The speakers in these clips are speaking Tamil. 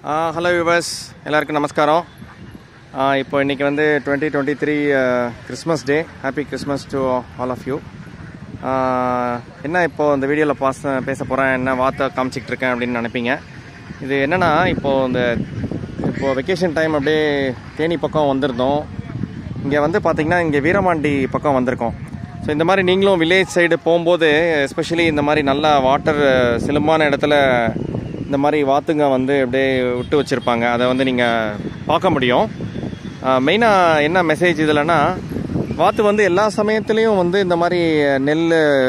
ஹலோ விவர்ஸ் எல்லாருக்கும் நமஸ்காரம் ஆ, இப்போ இன்றைக்கி வந்து twenty twenty three Christmas day happy Christmas to all of you என்ன இப்போ இந்த வீடியோவில் பாச பேச போகிறேன் என்ன வார்த்தை காமிச்சிக்கிட்டு இருக்கேன் அப்படின்னு நினைப்பீங்க இது என்னென்னா இப்போது இந்த இப்போது வெக்கேஷன் டைம் அப்படியே தேனி பக்கம் வந்திருந்தோம் இங்கே வந்து பார்த்திங்கன்னா இங்கே வீரமாண்டி பக்கம் வந்திருக்கோம் ஸோ இந்த மாதிரி நீங்களும் வில்லேஜ் சைடு போகும்போது எஸ்பெஷலி இந்த மாதிரி நல்லா வாட்டர் சிலும்பான இடத்துல இந்த மாதிரி வாத்துங்க வந்து அப்படியே விட்டு வச்சுருப்பாங்க அதை வந்து நீங்கள் பார்க்க முடியும் மெயினாக என்ன மெசேஜ் இதில்னா வாத்து வந்து எல்லா சமயத்துலேயும் வந்து இந்த மாதிரி நெல்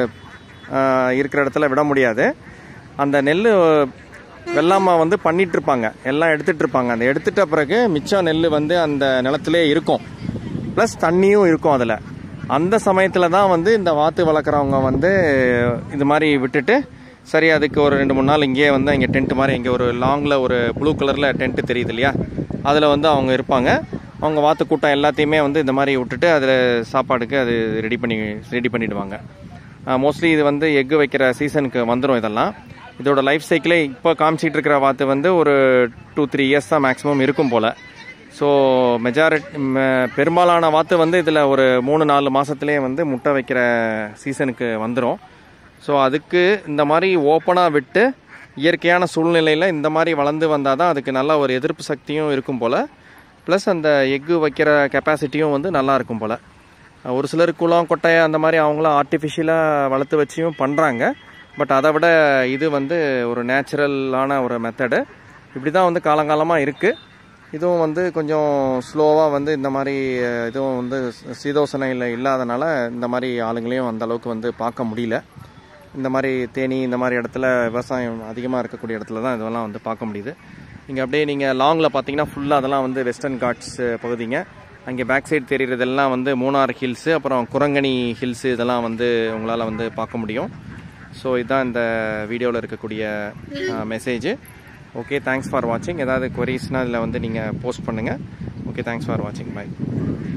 இருக்கிற இடத்துல விட முடியாது அந்த நெல் வெள்ளாமை வந்து பண்ணிட்டு இருப்பாங்க எல்லாம் எடுத்துட்டு இருப்பாங்க அந்த எடுத்துட்ட பிறகு மிச்சம் நெல் வந்து அந்த நிலத்திலே இருக்கும் ப்ளஸ் தண்ணியும் இருக்கும் அதில் அந்த சமயத்தில் தான் வந்து இந்த வாத்து வளர்க்குறவங்க வந்து இது மாதிரி விட்டுட்டு சரி அதுக்கு ஒரு ரெண்டு மூணு நாள் இங்கேயே வந்து இங்கே டென்ட் மாதிரி இங்கே ஒரு லாங்கில் ஒரு ப்ளூ கலரில் டென்ட்டு தெரியுது இல்லையா அதில் வந்து அவங்க இருப்பாங்க அவங்க வாத்து கூட்டம் எல்லாத்தையுமே வந்து இந்த மாதிரி விட்டுட்டு அதில் சாப்பாடுக்கு அது ரெடி பண்ணி ரெடி பண்ணிடுவாங்க மோஸ்ட்லி இது வந்து எக்கு வைக்கிற சீசனுக்கு வந்துடும் இதெல்லாம் இதோட லைஃப் சைக்கிளே இப்போ காமிச்சிட்டு இருக்கிற வாத்து வந்து ஒரு டூ த்ரீ இயர்ஸ் தான் மேக்ஸிமம் இருக்கும் போல் ஸோ மெஜாரிட்டி பெரும்பாலான வாத்து வந்து இதில் ஒரு மூணு நாலு மாதத்துலேயே வந்து முட்டை வைக்கிற சீசனுக்கு வந்துடும் ஸோ அதுக்கு இந்த மாதிரி ஓப்பனாக விட்டு இயற்கையான சூழ்நிலையில் இந்த மாதிரி வளர்ந்து வந்தால் தான் அதுக்கு நல்ல ஒரு எதிர்ப்பு சக்தியும் இருக்கும் போல் ப்ளஸ் அந்த எக்கு வைக்கிற கெப்பாசிட்டியும் வந்து நல்லா இருக்கும் போல் ஒரு சிலர் குளம் கொட்டை அந்த மாதிரி அவங்களாம் ஆர்டிஃபிஷியலாக வளர்த்து வச்சியும் பண்ணுறாங்க பட் அதை விட இது வந்து ஒரு நேச்சுரலான ஒரு மெத்தடு இப்படி தான் வந்து காலங்காலமாக இருக்குது இதுவும் வந்து கொஞ்சம் ஸ்லோவாக வந்து இந்த மாதிரி அஹ், இதுவும் வந்து சீதோசனையில் இல்லாதனால இந்த மாதிரி ஆளுங்களையும் அந்த அளவுக்கு வந்து பார்க்க முடியல இந்த மாதிரி தேனி இந்த மாதிரி இடத்துல விவசாயம் அதிகமாக இருக்கக்கூடிய இடத்துல தான் இதெல்லாம் வந்து பார்க்க முடியுது இங்கே அப்படியே நீங்கள் லாங்கில் பார்த்தீங்கன்னா ஃபுல்லாக அதெல்லாம் வந்து வெஸ்டர்ன் காட்ஸ் பகுதிங்க அங்கே பேக் சைடு தெரிகிறதெல்லாம் வந்து மூணார் ஹில்ஸு அப்புறம் குரங்கணி ஹில்ஸு இதெல்லாம் வந்து உங்களால் வந்து பார்க்க முடியும் ஸோ இதுதான் இந்த வீடியோவில் இருக்கக்கூடிய மெசேஜ் ஓகே தேங்க்ஸ் ஃபார் வாட்சிங் ஏதாவது கொரீஸ்னால் இதில் வந்து நீங்கள் போஸ்ட் பண்ணுங்கள் ஓகே தேங்க்ஸ் ஃபார் வாட்சிங் பை